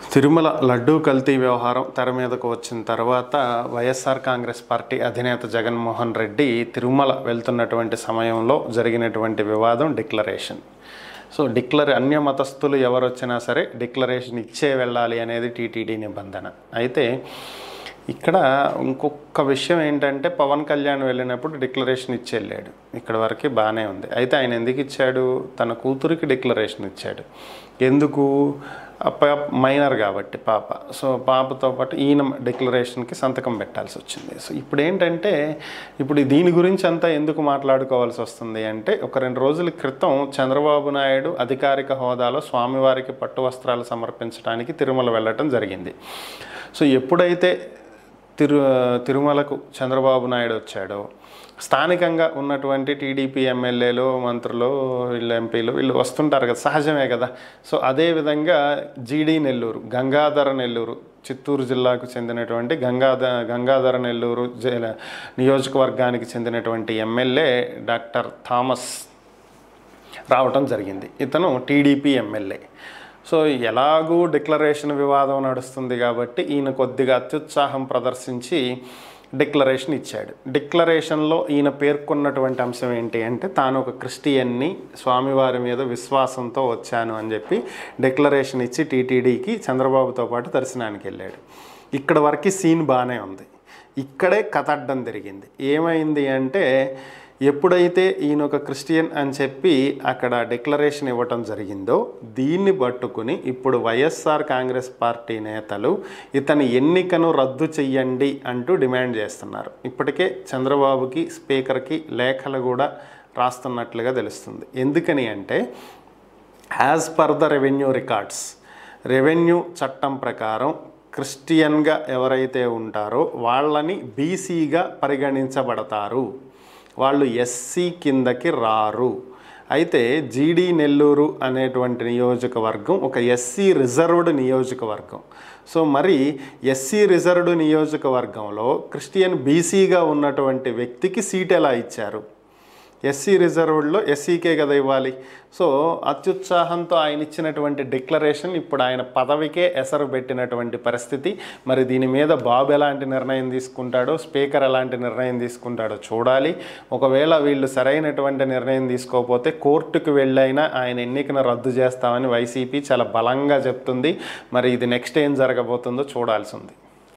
తిరుమల లడ్డూ కల్తీ వ్యవహారం తెర మీదకు వచ్చిన తర్వాత వైఎస్ఆర్ కాంగ్రెస్ పార్టీ అధినేత జగన్మోహన్ రెడ్డి తిరుమల వెళ్తున్నటువంటి సమయంలో జరిగినటువంటి వివాదం డిక్లరేషన్ సో డిక్లర్ అన్య మతస్థులు ఎవరు వచ్చినా సరే డిక్లరేషన్ ఇచ్చే వెళ్ళాలి అనేది టీటీడీ నిబంధన అయితే ఇక్కడ ఇంకొక విషయం ఏంటంటే పవన్ కళ్యాణ్ వెళ్ళినప్పుడు డిక్లరేషన్ ఇచ్చి వెళ్ళాడు ఇక్కడ వరకు బాగానే ఉంది అయితే ఆయన ఎందుకు ఇచ్చాడు తన కూతురికి డిక్లరేషన్ ఇచ్చాడు ఎందుకు ఆ పాప మైనర్ కాబట్టి పాప సో పాపతో పాటు ఈయన డిక్లరేషన్కి సంతకం పెట్టాల్సి వచ్చింది సో ఇప్పుడు ఏంటంటే ఇప్పుడు దీని గురించి అంతా ఎందుకు మాట్లాడుకోవాల్సి వస్తుంది అంటే ఒక రెండు రోజుల క్రితం చంద్రబాబు నాయుడు అధికారిక హోదాలో స్వామివారికి పట్టు వస్త్రాలు సమర్పించడానికి తిరుమల వెళ్ళటం జరిగింది సో ఎప్పుడైతే తిరు తిరుమలకు చంద్రబాబు నాయుడు వచ్చాడో స్థానికంగా ఉన్నటువంటి టీడీపీ ఎమ్మెల్యేలు మంత్రులు వీళ్ళు ఎంపీలు వీళ్ళు వస్తుంటారు కదా సహజమే కదా సో అదేవిధంగా జీడీ నెల్లూరు గంగాధర నెల్లూరు చిత్తూరు జిల్లాకు చెందినటువంటి గంగాధ గంగాధర నెల్లూరు జ- నియోజకవర్గానికి చెందినటువంటి ఎమ్మెల్యే డాక్టర్ థామస్ రావటం జరిగింది ఇతను టీడీపీ ఎమ్మెల్యే సో ఎలాగూ డిక్లరేషన్ వివాదం నడుస్తుంది కాబట్టి ఈయన కొద్దిగా అత్యుత్సాహం ప్రదర్శించి డిక్లరేషన్ ఇచ్చాడు డిక్లరేషన్లో ఈయన పేర్కొన్నటువంటి అంశం ఏంటి అంటే తాను ఒక క్రిస్టియన్ని స్వామివారి మీద విశ్వాసంతో వచ్చాను అని చెప్పి డిక్లరేషన్ ఇచ్చి టీటీడీకి చంద్రబాబుతో పాటు దర్శనానికి వెళ్ళాడు ఇక్కడ వరకు సీన్ బాగానే ఉంది ఇక్కడే కథ అడ్డం తిరిగింది ఏమైంది అంటే ఎప్పుడైతే ఈయన ఒక క్రిస్టియన్ అని చెప్పి అక్కడ డిక్లరేషన్ ఇవ్వటం జరిగిందో దీన్ని పట్టుకుని ఇప్పుడు వైఎస్ఆర్ కాంగ్రెస్ పార్టీ నేతలు ఇతని ఎన్నికను రద్దు చెయ్యండి అంటూ డిమాండ్ చేస్తున్నారు ఇప్పటికే చంద్రబాబుకి స్పీకర్కి లేఖలు కూడా రాస్తున్నట్లుగా తెలుస్తుంది ఎందుకని అంటే as per the revenue records revenue చట్టం ప్రకారం క్రిస్టియన్గా ఎవరైతే ఉంటారో వాళ్ళని బీసీగా పరిగణించబడతారు వాళ్ళు ఎస్సీ కిందకి రారు అయితే జీడీ నెల్లూరు అనేటువంటి నియోజకవర్గం ఒక ఎస్సీ రిజర్వ్డ్ నియోజకవర్గం సో మరి ఎస్సీ రిజర్వ్డ్ నియోజకవర్గంలో క్రిస్టియన్ బీసీగా ఉన్నటువంటి వ్యక్తికి సీట్ ఎలా ఇచ్చారు ఎస్సీ రిజర్వ్డ్లో ఎస్సీకే కదా ఇవ్వాలి సో అత్యుత్సాహంతో ఆయన ఇచ్చినటువంటి డిక్లరేషన్ ఇప్పుడు ఆయన పదవికే ఎసరు పెట్టినటువంటి పరిస్థితి మరి దీని మీద బాబు ఎలాంటి నిర్ణయం తీసుకుంటాడో స్పీకర్ ఎలాంటి నిర్ణయం తీసుకుంటాడో చూడాలి ఒకవేళ వీళ్ళు సరైనటువంటి నిర్ణయం తీసుకోకపోతే కోర్టుకు వెళ్ళైనా ఆయన ఎన్నికను రద్దు చేస్తామని వైసీపీ చాలా బలంగా చెప్తుంది మరి ఇది నెక్స్ట్ ఏం జరగబోతుందో చూడాల్సి ఉంది